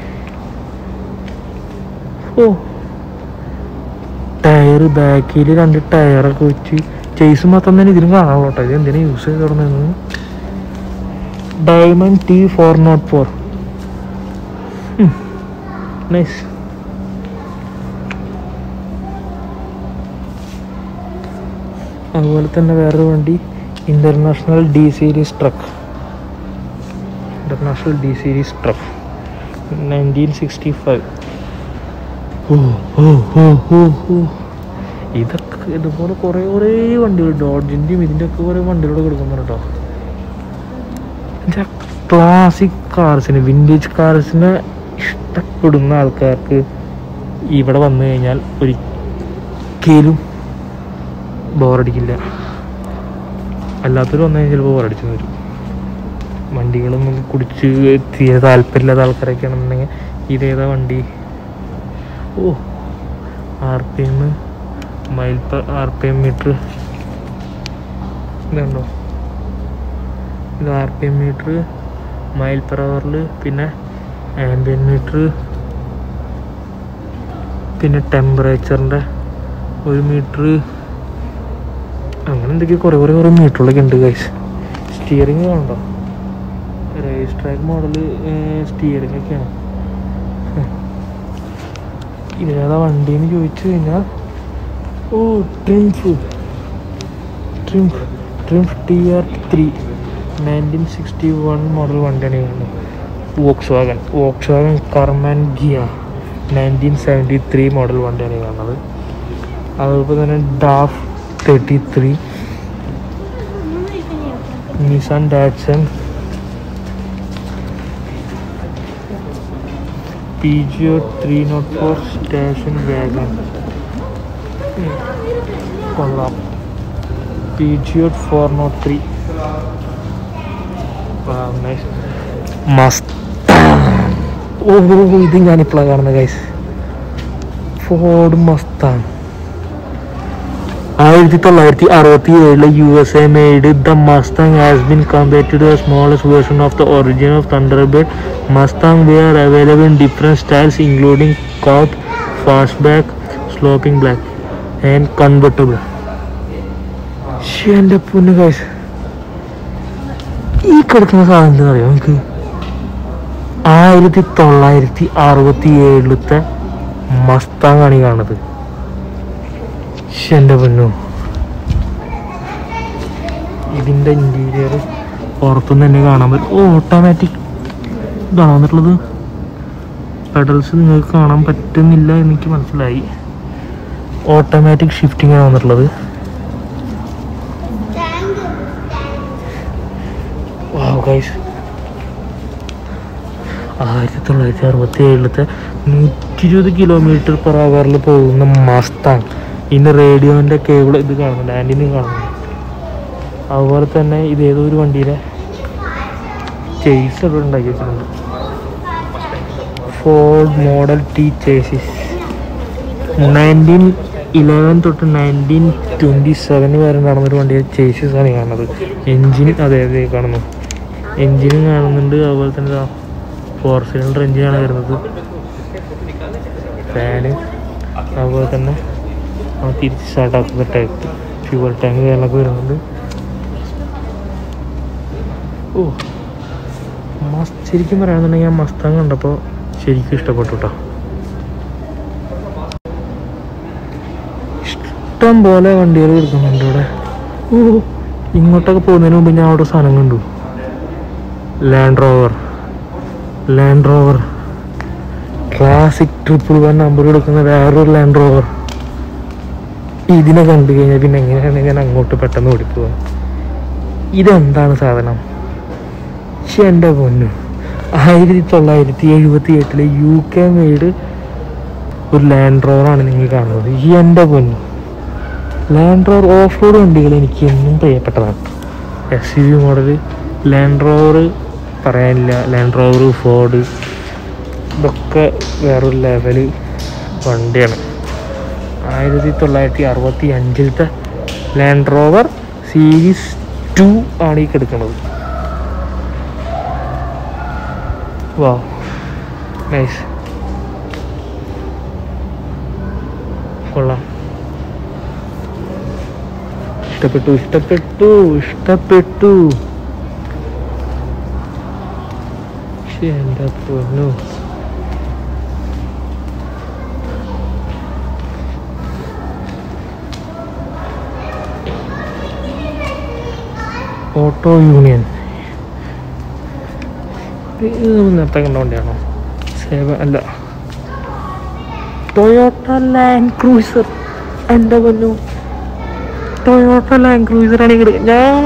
[SPEAKER 1] ഓ ടയർ ബാക്കിൽ രണ്ട് ടയറൊക്കെ വെച്ച് ചേസ് മാത്രം തന്നെ ഇതിലും കാണാമല്ലോ കേട്ടോ ഇത് എന്തിനാ യൂസ് ചെയ്ത് തുടങ്ങുന്നത് diamond T four note four nice അതുപോലെ തന്നെ വേറൊരു വണ്ടി International D series truck International D series truck nineteen sixty five ഓ ഓ ഓ ഓ ഓ ഇതൊക്കെ ഇതുപോലെ കുറേ കുറേ വണ്ടികൾ ഡോഡ്ജിൻ്റെയും ഇതിൻ്റെ ഒക്കെ കുറേ വണ്ടികളോട് കൊടുക്കുന്നുണ്ട് കേട്ടോ ക്ലാസിക് കാർസിന് വിൻറ്റേജ് കാർസിനെ ഇഷ്ടപ്പെടുന്ന ആൾക്കാർക്ക് ഇവിടെ വന്നു കഴിഞ്ഞാൽ ഒരിക്കലും ബോറടിക്കില്ല അല്ലാത്തവർ വന്നു കഴിഞ്ഞാൽ ചിലപ്പോൾ ബോറടിച്ചു വരും വണ്ടികളൊന്നും കുടിച്ച് തീരെ താല്പര്യമില്ലാത്ത ആൾക്കാരൊക്കെ ആണെന്നുണ്ടെങ്കിൽ ഇതേതാ വണ്ടി ഓ R P M mile per R P M meter ഇതുണ്ടോ ഇത് R P M meter mile per അവറിൽ പിന്നെ ആംബിയൻ മീറ്റർ പിന്നെ ടെമ്പറേച്ചറിൻ്റെ ഒരു മീറ്റർ അങ്ങനെ എന്തൊക്കെയോ കുറേ കുറേ കുറേ മീറ്ററുകളൊക്കെ ഉണ്ട് ഗൈസ് സ്റ്റിയറിങ് കണ്ടോ റേസ് ട്രാക്ക് മോഡൽ സ്റ്റിയറിംഗ് ഒക്കെയാണ് ഇതിനേതാ വണ്ടി എന്ന് ചോദിച്ചു കഴിഞ്ഞാൽ ഓ Triumph Triumph Triumph T R three nineteen sixty one model വണ്ടിയാണ് ഈ കാണുന്നത് Volkswagen Volkswagen Karmann Ghia nineteen seventy three model വണ്ടിയാണ് ഈ കാണുന്നത് അതുപോലെ തന്നെ DAF thirty three Nissan Datsun P G O three note four station wagon കൊള്ളാം P G O four note three മസ്ത് ഓ ഇത് ഞാനിപ്പോഴാണ് കാണുന്നത് ഗൈസ് ഫോർഡ് മസ്താൻ ആയിരത്തി തൊള്ളായിരത്തി അറുപത്തി ഏഴിലെ U S A made the Mustang has been compared to the smallest version of the origin of Thunderbird Mustang were available in different styles including coupe fastback sloping black and convertible എൻ്റെ പൊന്നു guys ഈ കിടക്കുന്ന സാധനം എന്താ അറിയാം നമുക്ക് ആയിരത്തി തൊള്ളായിരത്തി അറുപത്തി ഏഴിലത്തെ മസ്താങ്ങാണ് ഈ കാണുന്നത് ശ്ശെ, എൻ്റെ പൊന്നു ഇതിൻ്റെ ഇൻറ്റീരിയർ പുറത്തുനിന്ന് തന്നെ കാണാൻ പറ്റും ഓട്ടോമാറ്റിക് ഇതാണോ വന്നിട്ടുള്ളത് പെഡൽസ് നിങ്ങൾക്ക് കാണാൻ പറ്റുന്നില്ല എന്ന് എനിക്ക് മനസ്സിലായി ഓട്ടോമാറ്റിക് ഷിഫ്റ്റിംഗ് ആണ് വന്നിട്ടുള്ളത് വാവ് ഗൈസ് ആയിരത്തി തൊള്ളായിരത്തി അറുപത്തി ഏഴിലത്തെ നൂറ്റി ഇരുപത് കിലോമീറ്റർ പെർ അവറിൽ പോകുന്ന മസ്താങ് ഇതിൻ്റെ റേഡിയോൻ്റെ കേബിൾ ഇത് കാണുന്നുണ്ട് ആൻറ്റിന് കാണുന്നുണ്ട് അതുപോലെ തന്നെ ഇത് ഏതോ ഒരു വണ്ടിയിലെ ചേസ് ഇവിടെ ഉണ്ടാക്കി വെച്ചിട്ടുണ്ട് Ford model T chassis nineteen eleven തൊട്ട് നയൻറ്റീൻ ട്വൻറ്റി സെവന് വരെ നടന്നൊരു വണ്ടിയുടെ ചേസസ് ആണ് ഈ കാണുന്നത് എൻജിൻ അതെ അതെ കാണുന്നു എൻജിനും കാണുന്നുണ്ട് അതുപോലെ തന്നെ ഫോർ സിലിണ്ടർ എൻജിനാണ് വരുന്നത് ഫാന് അതുപോലെ തന്നെ നമ്മൾ തിരിച്ച് സ്റ്റാർട്ടാക്കുന്ന ടാങ്ക് ഫ്യൂവൽ ടാങ്ക് കാര്യങ്ങളൊക്കെ വരുന്നുണ്ട് ഓ മസ് ശരിക്കും പറയുകയാണെന്നുണ്ടെങ്കിൽ ഞാൻ മസ്താങ് കണ്ടപ്പോൾ ശരിക്കും ഇഷ്ടപ്പെട്ടു കേട്ടോ ഇഷ്ടം പോലെ വണ്ടികൾ എടുക്കുന്നുണ്ട് ഇവിടെ ഓ ഇങ്ങോട്ടൊക്കെ പോകുന്നതിന് മുമ്പ് ഞാൻ അവിടെ സാധനം കണ്ടു Land Rover Land Rover classic triple one number എടുക്കുന്ന വേറൊരു ലാൻഡ് റോവർ ഇതിനെ കണ്ടു കഴിഞ്ഞാൽ പിന്നെ എങ്ങനെയാണ് ഞാൻ അങ്ങോട്ട് പെട്ടെന്ന് ഓടിപ്പോവാ ഇതെന്താണ് സാധനം പക്ഷെ എൻ്റെ പൊന്നു ആയിരത്തി തൊള്ളായിരത്തി എഴുപത്തി എട്ടിലെ യു കെ മെയ്ഡ് ഒരു ലാൻഡ് റോവറാണ് നിങ്ങൾ കാണുന്നത് ഈ എൻ്റെ പൊന്നു ലാൻഡ് റോവർ ഓഫ് റോഡ് വണ്ടികൾ എനിക്ക് എന്നും പ്രിയപ്പെട്ടതാണ് S U V model Land Rover പറയാനില്ല ലാൻഡ് റോവർ ഫോർഡ് ഇതൊക്കെ വേറൊരു ലെവല് വണ്ടിയാണ് ആയിരത്തി തൊള്ളായിരത്തി അറുപത്തി അഞ്ചിലത്തെ ലാൻഡ് റോവർ സീരീസ് ടു ആണ് ഈ കിടക്കുന്നത് വാ നൈസ് കൊള്ളാം ഇഷ്ടപ്പെട്ടു ഇഷ്ടപ്പെട്ടു ഇഷ്ടപ്പെട്ടു ശ്ശേ, എൻ്റെ പൊന്നു ഓട്ടോ യൂണിയൻ ഇത് നമ്മൾ നേരത്തെ കണ്ട വണ്ടിയാണോ സേവ അല്ല ടൊയോട്ട ലാൻഡ് ക്രൂസർ എൻ്റെ പൊന്നു ടൊയോട്ട ലാൻഡ് ക്രൂസർ ആണ് ഇങ്ങോട്ട് ഞാൻ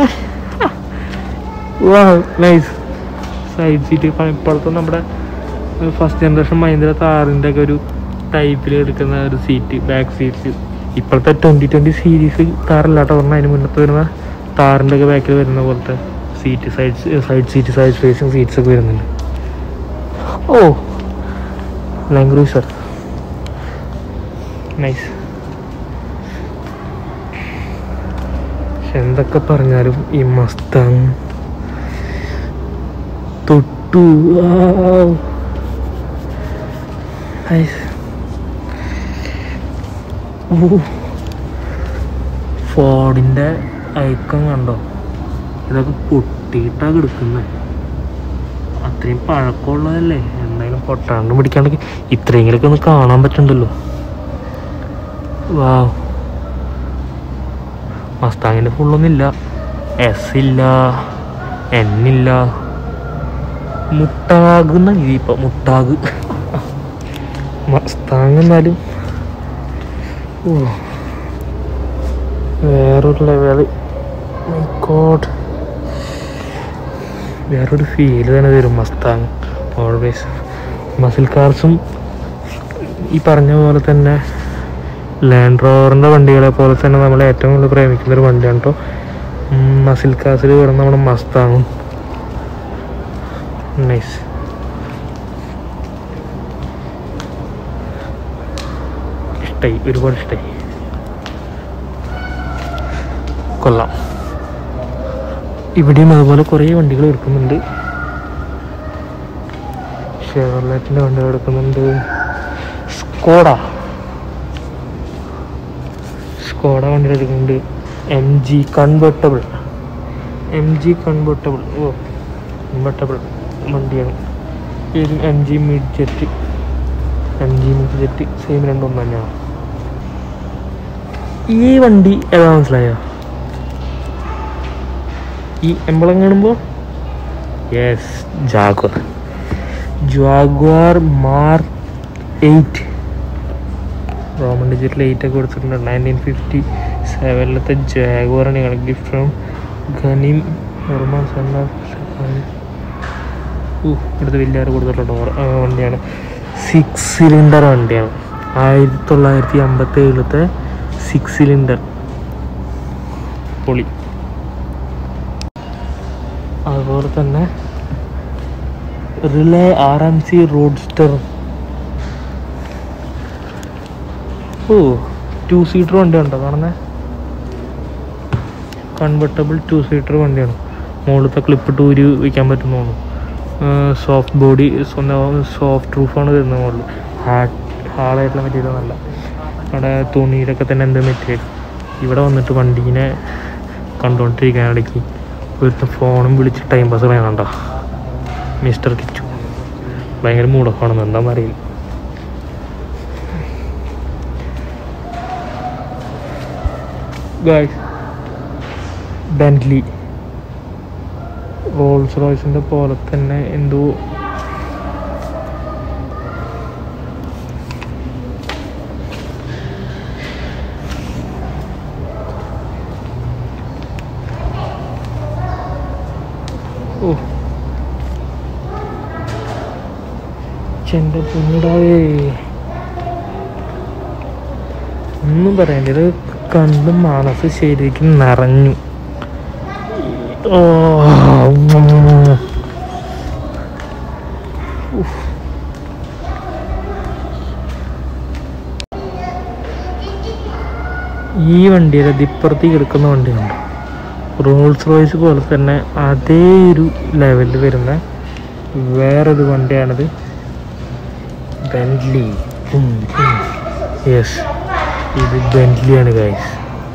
[SPEAKER 1] വാ നൈസ് സൈഡ് സീറ്റ് ഇപ്പോഴത്തെ നമ്മുടെ ഫസ്റ്റ് ജനറേഷൻ മഹീന്ദ്ര താറിൻ്റെ ഒക്കെ ഒരു ടൈപ്പിൽ എടുക്കുന്ന ഒരു സീറ്റ് ബാക്ക് സീറ്റ് ഇപ്പോഴത്തെ ട്വൻറ്റി ട്വൻറ്റി സീരീസ് താറല്ല കേട്ടോ പറഞ്ഞാൽ അതിന് മുന്നത്തെ വരുന്ന താറിൻ്റെ ഒക്കെ ബാക്കിൽ വരുന്ന പോലത്തെ seat side side seat side facing seats ഒക്കെ വരുന്നുണ്ട് ഓ ലാൻഡ് ക്രൂസർ നൈസ് എന്തൊക്കെ പറഞ്ഞാലും ഈ മസ്താങ് തൊട്ടു ആവ്. നൈസ് ഓ ഫോർഡിൻ്റെ ഐക്കം കണ്ടോ ഇതൊക്കെ പൊട്ടിയിട്ടാ കിടക്കുന്നത് അത്രയും പഴക്കമുള്ളതല്ലേ എന്തായാലും പൊട്ടാണ്ട് പിടിക്കാണ്ട് ഇത്രയെങ്കിലൊക്കെ ഒന്ന് കാണാൻ പറ്റണ്ടല്ലോ വാ മസ്താങ്ങിൻ്റെ ഫുള്ളൊന്നും ഇല്ല എസ് ഇല്ല എൻ ഇല്ല മുട്ടാകുന്ന ഇപ്പം മുട്ടാഗ് മസ്താങ് എന്നാലും ഓ വേറൊരു ലെവല് ഗോഡ് വേറൊരു ഫീല് തന്നെ തരും മസ്താങ് ഓൾവേസ് മസിൽ കാർസും ഈ പറഞ്ഞ പോലെ തന്നെ ലാൻഡ് റോവറിൻ്റെ വണ്ടികളെ പോലെ തന്നെ നമ്മൾ ഏറ്റവും കൂടുതൽ പ്രേമിക്കുന്ന ഒരു വണ്ടിയാണ് കേട്ടോ മസിൽ കാസിൽ വരുന്ന നമ്മുടെ മസ്താങ്ങും നൈസ് ഇഷ്ടായി ഒരുപാട് ഇഷ്ടായി കൊള്ളാം ഇവിടെയും അതുപോലെ കുറേ വണ്ടികൾ എടുക്കുന്നുണ്ട് ഷെവർലെറ്റിൻ്റെ വണ്ടികൾ എടുക്കുന്നുണ്ട് സ്കോഡ സ്കോഡ വണ്ടികൾ എടുക്കുന്നുണ്ട് M G convertible M G convertible ഓ കൺവെർട്ടബിൾ വണ്ടിയാണ് ഇത് M G Midget M G Midget same രണ്ടും ഒന്ന് തന്നെയാണ് ഈ വണ്ടി ഏതാ മനസ്സിലായോ ഈ എംബളം കാണുമ്പോൾ yes Jaguar Jaguar mark eight Roman digital eight ഒക്കെ കൊടുത്തിട്ടുണ്ട് നയൻറ്റീൻ ഫിഫ്റ്റി സെവനിലത്തെ ജാഗ്വാറാണ് ഞങ്ങൾ ഗിഫ്റ്റ് ഫ്രം ഖനീം ഉർമ സൺ ഇവിടുത്തെ വലിയ കൊടുത്തിട്ടുണ്ടോ ആ, വണ്ടിയാണ് സിക്സ് സിലിണ്ടർ വണ്ടിയാണ് ആയിരത്തി തൊള്ളായിരത്തി അമ്പത്തി ഏഴിലത്തെ സിക്സ് സിലിണ്ടർ പൊളി അതുപോലെ തന്നെ Riley R M C roadster ഓ ടു സീറ്റർ വണ്ടി ഉണ്ടോ കാണുന്നത് കൺവെർട്ടബിൾ ടു സീറ്റർ വണ്ടിയാണ് മുകളിലത്തെ ക്ലിപ്പ് ഇട്ട് ഊരി വയ്ക്കാൻ പറ്റുന്ന തോന്നുന്നു സോഫ്റ്റ് ബോഡി സോഫ്റ്റ് റൂഫാണ് വരുന്നത് മുകളിൽ ഹാർഡ് ഹാർഡായിട്ടുള്ള മെറ്റീരിയൽ നല്ല അവിടെ തുണിയിലൊക്കെ തന്നെ എന്ത് മെറ്റീരിയൽ ഇവിടെ വന്നിട്ട് വണ്ടീനെ കണ്ടുകൊണ്ടിരിക്കാൻ ഇടയ്ക്ക് ഒരുത്ത ഫോണും വിളിച്ച് ടൈം പാസ് കളയാനുണ്ടോ മിസ്റ്റർ കിച്ചു ഭയങ്കര മൂടക്കാണെന്ന് എന്താണെന്ന് അറിയില്ല ഗായ്സ് ബെൻറ്റ്ലി റോൾസ് റോയ്സിൻ്റെ പോലെ തന്നെ എന്തോ ഓ ചെൻ്റെ പുണ്ണിടാവേ ഒന്നും പറയണ്ട ഇത് കണ്ട് മനസ്സ് ശരിക്കും നിറഞ്ഞു ഓ ഉഫ്. ഈ വണ്ടിയുടെ ദിപ്പുറത്തേക്ക് എടുക്കുന്ന വണ്ടിയുണ്ട് റോൾസ് റോയ്സ് പോലെ തന്നെ അതേ ഒരു ലെവലിൽ വരുന്ന വേറൊരു വണ്ടിയാണിത് ബെൻറ്റ്ലി യെസ് ഇത് ബെൻറ്റ്ലിയാണ് ഗൈസ്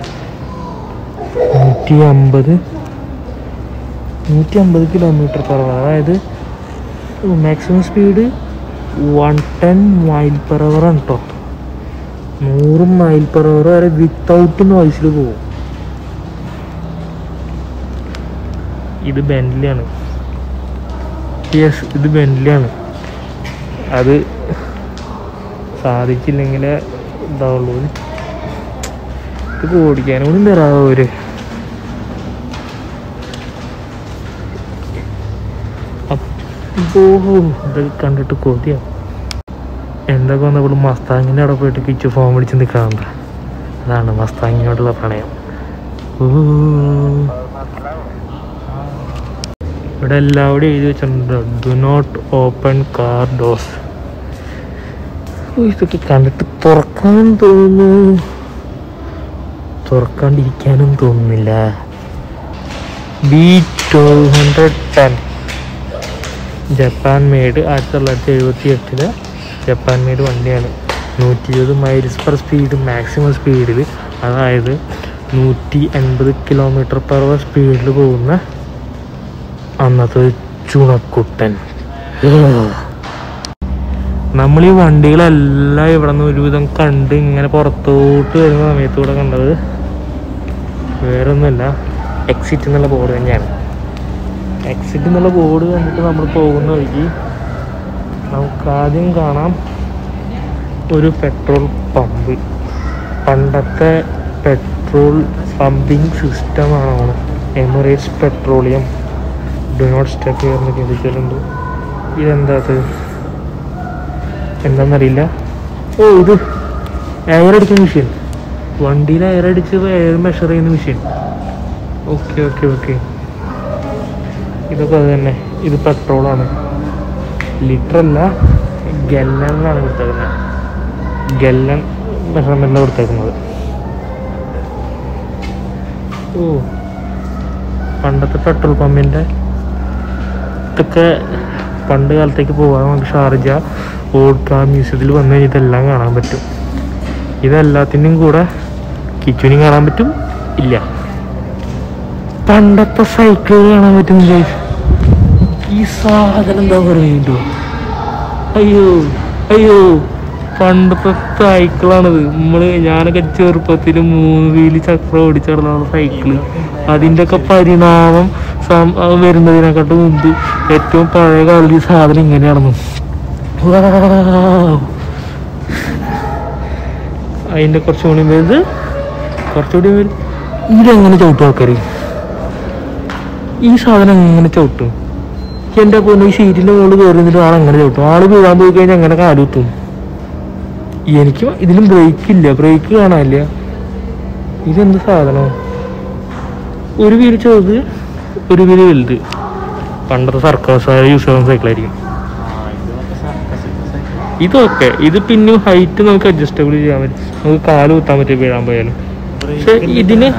[SPEAKER 1] നൂറ്റി അമ്പത് നൂറ്റി അമ്പത് കിലോമീറ്റർ പെർ അവർ അതായത് maximum speed one ten mile per hour ആണ് കേട്ടോ നൂറ് മൈൽ പെർ അവർ വരെ വിത്തൗട്ട് നോയ്സിൽ പോകും ഇത് ബെൻറ്റ്ലിയാണ് യെസ് ഇത് ബെൻറ്റ്ലിയാണ് അത് സാധിച്ചില്ലെങ്കിൽ ഇതാവുള്ളൂ ഇത് ഓടിക്കാനും കൂടി തരാമോ അവര് അപ്പോ ഇതൊക്കെ കണ്ടിട്ട് കൊതിയാവും എന്തൊക്കെ വന്നപ്പോൾ മസ്താങ്ങിൻ്റെ അവിടെ പോയിട്ട് കിച്ചു ഫോൺ വിളിച്ച് നിൽക്കാറുണ്ട് അതാണ് മസ്താങ്ങിനോടുള്ള പ്രണയം ഊ. ഇവിടെ എല്ലാവരും എഴുതി വെച്ചിട്ടുണ്ട് do not open car doors ഇതൊക്കെ കണ്ടിട്ട് തുറക്കാൻ തോന്നുന്നു തുറക്കാണ്ടിരിക്കാനും തോന്നുന്നില്ല B twelve hundred ten Japan made ആയിരത്തി തൊള്ളായിരത്തി എഴുപത്തി എട്ടില് ജപ്പാൻ മെയ്ഡ് വണ്ടിയാണ് നൂറ്റി ഇരുപത് മൈൽസ് പെർ സ്പീഡ് മാക്സിമം സ്പീഡിൽ അതായത് നൂറ്റി എൺപത് കിലോമീറ്റർ പെർ അവർ സ്പീഡിൽ പോകുന്ന അന്നത്തെ ഒരു ചുണക്കുട്ടൻ നമ്മൾ ഈ വണ്ടികളെല്ലാം ഇവിടെ നിന്ന് ഒരുവിധം കണ്ട് ഇങ്ങനെ പുറത്തോട്ട് വരുന്ന സമയത്തൂടെ കണ്ടത് വേറൊന്നുമല്ല എക്സിറ്റ് എന്നുള്ള ബോർഡ് തന്നെയാണ് എക്സിറ്റ് എന്നുള്ള ബോർഡ് കണ്ടിട്ട് നമ്മൾ പോകുന്ന വഴിക്ക് നമുക്ക് ആദ്യം കാണാം ഒരു പെട്രോൾ പമ്പ് പണ്ടത്തെ പെട്രോൾ പമ്പിങ് സിസ്റ്റമാണ് Emirates petroleum do not step എന്നൊക്കെ എഴുതിച്ചിട്ടുണ്ട് ഇതെന്താ അത് എന്താണെന്നറിയില്ല ഓ ഇത് എയർ അടിക്കുന്ന മെഷീൻ വണ്ടിയിൽ എയർ അടിച്ച് എയർ മെഷർ ചെയ്യുന്ന മെഷീൻ ഓക്കെ ഓക്കെ ഓക്കെ ഇതൊക്കെ അത് തന്നെ ഇത് പെട്രോളാണ് ലിറ്റർ അല്ല ഗല്ലണിലാണ് കൊടുത്തേക്കുന്നത് ഗല്ലൺ മെഷർമെൻറ്റിലാണ് കൊടുത്തേക്കുന്നത് ഓ പണ്ടത്തെ പെട്രോൾ പമ്പിൻ്റെ ഇതൊക്കെ പണ്ട് കാലത്തേക്ക് പോകാൻ നമുക്ക് ഷാർജ ഓൾക്ക മ്യൂസിയത്തിൽ വന്നു കഴിഞ്ഞാൽ ഇതെല്ലാം കാണാൻ പറ്റും ഇതെല്ലാത്തിൻ്റെയും കൂടെ കിച്ചുവിനും കാണാൻ പറ്റും ഇല്ല പണ്ടത്തെ സൈക്കിൾ കാണാൻ പറ്റും guys. ഈ സാധനം എന്താ പറയുന്നുണ്ടോ അയ്യോ അയ്യോ പണ്ടത്തെ സൈക്കിളാണിത് നമ്മള് ഞാനൊക്കെ ചെറുപ്പത്തിൽ മൂന്ന് വീല് ചക്രം ഓടിച്ചടന്നാണ് സൈക്കിള് അതിൻ്റെ ഒക്കെ പരിണാമം സം- ആ വരുന്നതിനെക്കാട്ടും മുമ്പ് ഏറ്റവും പഴയ കാലത്ത് ഈ സാധനം ഇങ്ങനെയാണെന്ന് അതിൻ്റെ കുറച്ചുകൂടി വലുത് കുറച്ചുകൂടി വലുത് ഇതെങ്ങനെ ചവിട്ടും ആൾക്കാർ ഈ സാധനം എങ്ങനെ ചവിട്ടും എൻ്റെ പൊന്നു ഈ സീറ്റിൻ്റെ മുകളിൽ കയറി നിന്നിട്ട് ആൾ അങ്ങനെ ചവിട്ടും ആള് വീഴാൻ പോയി കഴിഞ്ഞാൽ അങ്ങനെ കാലുത്തും എനിക്ക് ഇതിലും ബ്രേക്ക് ഇല്ല ബ്രേക്ക് കാണാനില്ല ഇതെന്ത് സാധനം ഒരു വീല് ചെറുത് ഒരു വീല് വലുത് പണ്ടത്തെ സർക്കസ് യൂസ് ചെയ്യുന്ന സൈക്കിളായിരിക്കും ഇതൊക്കെ ഇത് പിന്നെ ഹൈറ്റ് നമുക്ക് അഡ്ജസ്റ്റബിൾ ചെയ്യാൻ പറ്റും നമുക്ക് കാല് കുത്താൻ പറ്റും വീഴാൻ പോയാലും പക്ഷെ ഇതിന്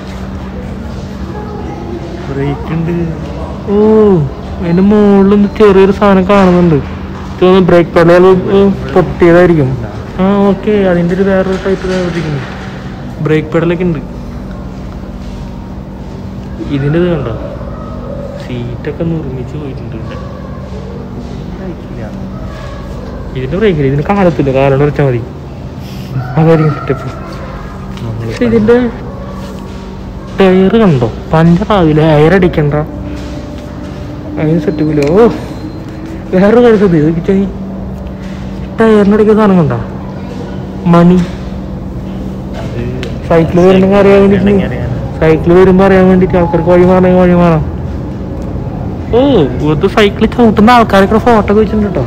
[SPEAKER 2] ബ്രേക്ക് ഉണ്ട്
[SPEAKER 1] ഓ അതിന്റെ മുകളിൽ ചെറിയൊരു സാധനം കാണുന്നുണ്ട് തോന്നുന്നു ബ്രേക്ക് പെഡൽ പൊട്ടിയതായിരിക്കും ആ ഓക്കെ അതിന്റെ ഒരു വേറൊരു ടൈപ്പ് ഇരിക്കുന്നു ബ്രേക്ക് പെഡലൊക്കെ ഉണ്ട് ഇതിന്റെ ഇത് കണ്ടോ സീറ്റൊക്കെ നിർമ്മിച്ച് പോയിട്ടുണ്ട് ഇവിടെ ഇതിന്റെ ബ്രേക്കില്ല ഇതിന് കാലത്തില്ല കാലോട് വെച്ചാൽ മതി അതായിരിക്കും സ്റ്റെപ്പ് പക്ഷെ ഇതിന്റെ ടയർ കണ്ടോ പഞ്ചറാവില്ല എയർ അടിക്കണ്ട അതിന് സെറ്റപ്പില്ല ഓ വേറൊരു കാര്യം ശ്രദ്ധിച്ചു ടയറിനടിക്കുന്ന സാധനം കണ്ട മണി സൈക്കിൾ വരുന്നെങ്കിൽ അറിയാൻ വേണ്ടിട്ട് സൈക്കിൾ വരുമ്പോ അറിയാൻ വേണ്ടിട്ട് ആൾക്കാർക്ക് വഴി മാറണമെങ്കിൽ വഴി മാറാം ഓ ഇവിടുത്തെ സൈക്കിൾ ചവിട്ടുന്ന ആൾക്കാരൊക്കെ ഫോട്ടോ ഒക്കെ വെച്ചിട്ടുണ്ട് കേട്ടോ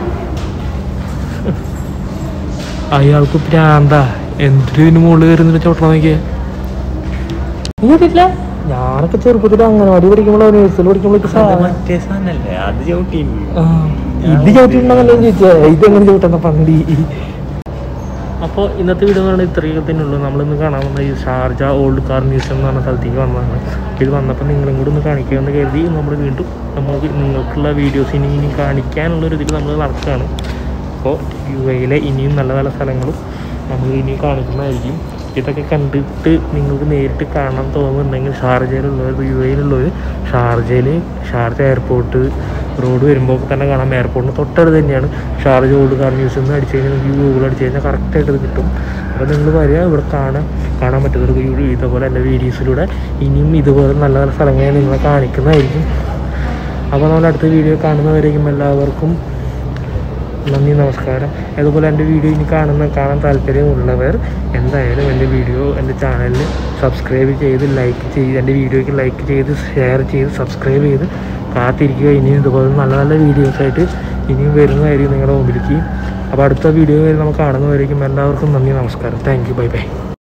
[SPEAKER 1] അയാൾക്ക് പ്രാന്താ എന്തൊരു ഇതിന് മുകളിൽ കയറുന്നിട്ട് ചവിട്ടണം നോക്കിയേ നീ കണ്ടിട്ടില്ല ഞാനൊക്കെ ചെറുപ്പത്തിൽ അംഗനവാടി പഠിക്കുമ്പോഴോ നേഴ്സറി പഠിക്കുമ്പോഴൊക്കെ സാധനം
[SPEAKER 2] മറ്റേ സാധനല്ലേ അത് ചവിട്ടി
[SPEAKER 1] ആ, ഇത് ചവിട്ടിട്ടുണ്ടെന്നല്ലേ ചോദിച്ചാ ഇതെങ്ങനെ ചവിട്ടുന്ന പണ്ടി അപ്പോൾ ഇന്നത്തെ വീഡിയോ എന്ന് പറയുന്നത് ഇത്രയൊക്കെ തന്നെ ഉള്ളൂ നമ്മളിന്ന് കാണാൻ വന്ന ഈ ഷാർജ ഓൾഡ് കാർ മ്യൂസിയം എന്ന് പറഞ്ഞ സ്ഥലത്തേക്ക് വന്നതാണ് ഇത് വന്നപ്പോൾ നിങ്ങളും കൂടി ഒന്ന് കാണിക്കുമെന്ന് കരുതി നമ്മൾ വീണ്ടും നമുക്ക് നിങ്ങൾക്കുള്ള വീഡിയോസ് ഇനി ഇനി കാണിക്കാനുള്ള ഒരു ഇതിൽ നമ്മൾ നടക്കുകയാണ് അപ്പോൾ യു എയിലെ ഇനിയും നല്ല നല്ല സ്ഥലങ്ങളും നമ്മൾ ഇനി കാണിക്കുന്നതായിരിക്കും ഇതൊക്കെ കണ്ടിട്ട് നിങ്ങൾക്ക് നേരിട്ട് കാണാൻ തോന്നുന്നുണ്ടെങ്കിൽ ഷാർജയിലുള്ളവർ യു എയിലുള്ളവർ ഷാർജയിൽ ഷാർജ എയർപോർട്ട് റോഡ് വരുമ്പോൾ തന്നെ കാണാം എയർപോർട്ടിന് തൊട്ടടുത്ത് തന്നെയാണ് ഷാർജ ഓൾഡ് കാർ മ്യൂസിയം എന്ന് അടിച്ച് കഴിഞ്ഞാൽ നിങ്ങൾക്ക് ഗൂഗിൾ അടിച്ച് കഴിഞ്ഞാൽ കറക്റ്റായിട്ട് ഇത് കിട്ടും അപ്പോൾ നിങ്ങൾ വരിക ഇവിടെ കാണാൻ കാണാൻ പറ്റുന്ന ഇതുപോലെ എൻ്റെ വീഡിയോസിലൂടെ ഇനിയും ഇതുപോലെ നല്ല നല്ല സ്ഥലങ്ങൾ ഞാൻ നിങ്ങളെ കാണിക്കുന്നതായിരിക്കും അപ്പോൾ നമ്മൾ അടുത്ത വീഡിയോ കാണുന്നവരേക്കും എല്ലാവർക്കും നന്ദി നമസ്കാരം അതുപോലെ എൻ്റെ വീഡിയോ ഇനി കാണുന്ന കാണാൻ താല്പര്യമുള്ളവർ എന്തായാലും എൻ്റെ വീഡിയോ എൻ്റെ ചാനലിൽ സബ്സ്ക്രൈബ് ചെയ്ത് ലൈക്ക് ചെയ്ത് എൻ്റെ വീഡിയോയ്ക്ക് ലൈക്ക് ചെയ്ത് ഷെയർ ചെയ്ത് സബ്സ്ക്രൈബ് ചെയ്ത് കാത്തിരിക്കുക ഇനിയും ഇതുപോലെ നല്ല നല്ല വീഡിയോസായിട്ട് ഇനിയും വരുന്നതായിരിക്കും നിങ്ങളുടെ മുമ്പിലേക്ക് അപ്പോൾ അടുത്ത വീഡിയോ നമുക്ക് കാണുന്നവരേക്കും എല്ലാവർക്കും നന്ദി നമസ്കാരം താങ്ക് യു ബൈ ബൈ